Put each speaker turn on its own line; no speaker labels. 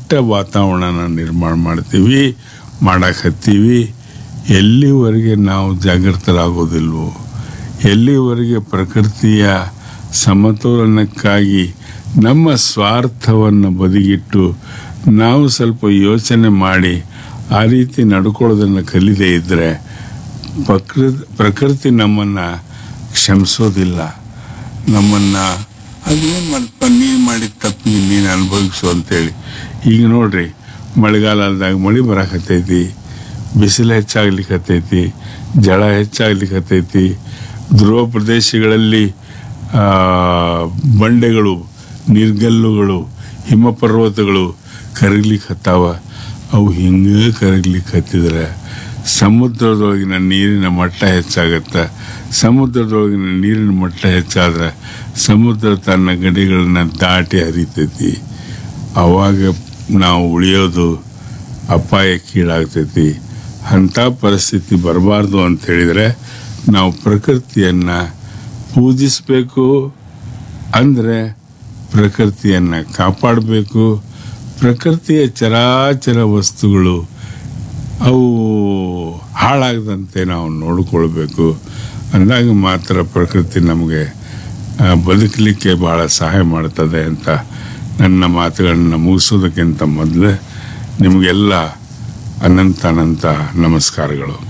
ಕೆಟ್ಟ ವಾತಾವರಣನ ನಿರ್ಮಾಣ ಮಾಡ್ತೀವಿ ಮಾಡಕತ್ತೀವಿ ಎಲ್ಲಿವರೆಗೆ ನಾವು ಜಾಗೃತರಾಗೋದಿಲ್ವೋ ಎಲ್ಲಿವರೆಗೆ ಪ್ರಕೃತಿಯ ಸಮತೋಲನಕ್ಕಾಗಿ ನಮ್ಮ ಸ್ವಾರ್ಥವನ್ನು ಬದಿಗಿಟ್ಟು ನಾವು ಸ್ವಲ್ಪ ಯೋಚನೆ ಮಾಡಿ ಆ ರೀತಿ ನಡ್ಕೊಳ್ಳೋದನ್ನು ಕಲಿದೇ ಇದ್ದರೆ ಪ್ರಕೃತಿ ಪ್ರಕೃತಿ ನಮ್ಮನ್ನು ಕ್ಷಮಿಸೋದಿಲ್ಲ ನಮ್ಮನ್ನು ಅದೇನು ಮಾಡಪ್ಪ ನೀನು ಮಾಡಿದ ತಪ್ಪು ನೀನು ಅನುಭವಿಸು ಅಂತೇಳಿ ಈಗ ನೋಡ್ರಿ ಮಳೆಗಾಲದಾಗ ಮಳೆ ಬರಾಕತ್ತೈತಿ ಬಿಸಿಲು ಹೆಚ್ಚಾಗ್ಲಿಕ್ಕತ್ತೈತಿ ಜಳ ಹೆಚ್ಚಾಗ್ಲಿಕ್ಕತ್ತೈತಿ ಧ್ರುವ ಪ್ರದೇಶಗಳಲ್ಲಿ ಆ, ಬಂಡೆಗಳು ನೀರ್ಗಲ್ಲುಗಳು ಹಿಮಪರ್ವತಗಳು ಕರಗ್ಲಿಕ್ಕತ್ತಾವ ಅವು ಹಿಂಗೆ ಕರಗ್ಲಿಕ್ಕೆ ಹತ್ತಿದ್ರೆ ಸಮುದ್ರದೊಳಗಿನ ನೀರಿನ ಮಟ್ಟ ಹೆಚ್ಚಾಗತ್ತೆ ಸಮುದ್ರದೊಳಗಿನ ನೀರಿನ ಮಟ್ಟ ಹೆಚ್ಚಾದ್ರೆ ಸಮುದ್ರ ತನ್ನ ಗಡಿಗಳನ್ನ ದಾಟಿ ಹರಿತೈತಿ ಅವಾಗ ನಾವು ಉಳಿಯೋದು ಅಪಾಯಕ್ಕೀಡಾಗ್ತೈತಿ ಅಂಥ ಪರಿಸ್ಥಿತಿ ಬರಬಾರ್ದು ಅಂತ ಹೇಳಿದರೆ ನಾವು ಪ್ರಕೃತಿಯನ್ನು ಪೂಜಿಸಬೇಕು ಅಂದರೆ ಪ್ರಕೃತಿಯನ್ನು ಕಾಪಾಡಬೇಕು ಪ್ರಕೃತಿಯ ಚರಾಚರ ವಸ್ತುಗಳು ಅವು ಹಾಳಾಗದಂತೆ ನಾವು ನೋಡಿಕೊಳ್ಬೇಕು ಅಂದಾಗ ಮಾತ್ರ ಪ್ರಕೃತಿ ನಮಗೆ ಆ, ಬದುಕಲಿಕ್ಕೆ ಭಾಳ ಸಹಾಯ ಮಾಡ್ತದೆ ಅಂತ ನನ್ನ ಮಾತುಗಳನ್ನು ಮುಗಿಸೋದಕ್ಕಿಂತ ಮೊದಲೇ ನಿಮಗೆಲ್ಲ ಅನಂತ ಅನಂತ ನಮಸ್ಕಾರಗಳು